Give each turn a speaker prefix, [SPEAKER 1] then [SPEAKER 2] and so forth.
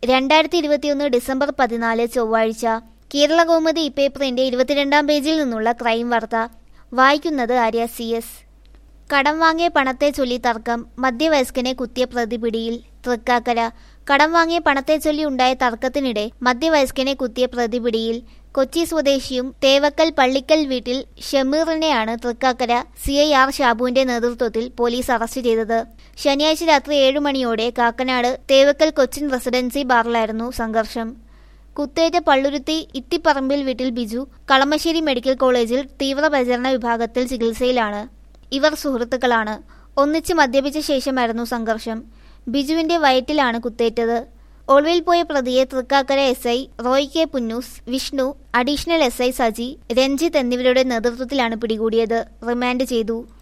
[SPEAKER 1] രണ്ടായിരത്തി ഇരുപത്തിയൊന്ന് ഡിസംബർ പതിനാല് ചൊവ്വാഴ്ച കേരള കൗമുദി ഇപ്പേപ്പറിന്റെ ഇരുപത്തിരണ്ടാം പേജിൽ നിന്നുള്ള ക്രൈം വാർത്ത വായിക്കുന്നത് ആര്യ സി എസ് കടം വാങ്ങിയ പണത്തെ ചൊല്ലി തർക്കം മധ്യവയസ്കനെ കുത്തിയ പ്രതി പിടിയിൽ തൃക്കാക്കര കടം വാങ്ങിയ പണത്തെ ചൊല്ലി ഉണ്ടായ തർക്കത്തിനിടെ മധ്യവയസ്കനെ കുത്തിയ പ്രതി പിടിയിൽ കൊച്ചി സ്വദേശിയും തേവക്കൽ പള്ളിക്കൽ വീട്ടിൽ ഷമീറിനെയാണ് തൃക്കാക്കര സി ഐ ആർ ഷാബുവിന്റെ നേതൃത്വത്തിൽ പോലീസ് അറസ്റ്റ് ചെയ്തത് ശനിയാഴ്ച രാത്രി ഏഴു മണിയോടെ കാക്കനാട് തേവക്കൽ കൊച്ചിൻ റെസിഡൻസി ബാറിലായിരുന്നു സംഘർഷം കുത്തേറ്റ പള്ളുരുത്തി ഇത്തിപ്പറമ്പിൽ വീട്ടിൽ ബിജു കളമശ്ശേരി മെഡിക്കൽ കോളേജിൽ തീവ്രപരിചരണ വിഭാഗത്തിൽ ചികിത്സയിലാണ് ഇവർ സുഹൃത്തുക്കളാണ് ഒന്നിച്ച് മദ്യപിച്ച ശേഷമായിരുന്നു സംഘർഷം ബിജുവിന്റെ വയറ്റിലാണ് കുത്തേറ്റത് ഒളിവിൽ പോയ പ്രതിയെ Thrikkakara S I Roy K Punnoose Vishnu additional S I Saji Ranjith എന്നിവരുടെ നേതൃത്വത്തിലാണ് പിടികൂടിയത് റിമാൻഡ് ചെയ്തു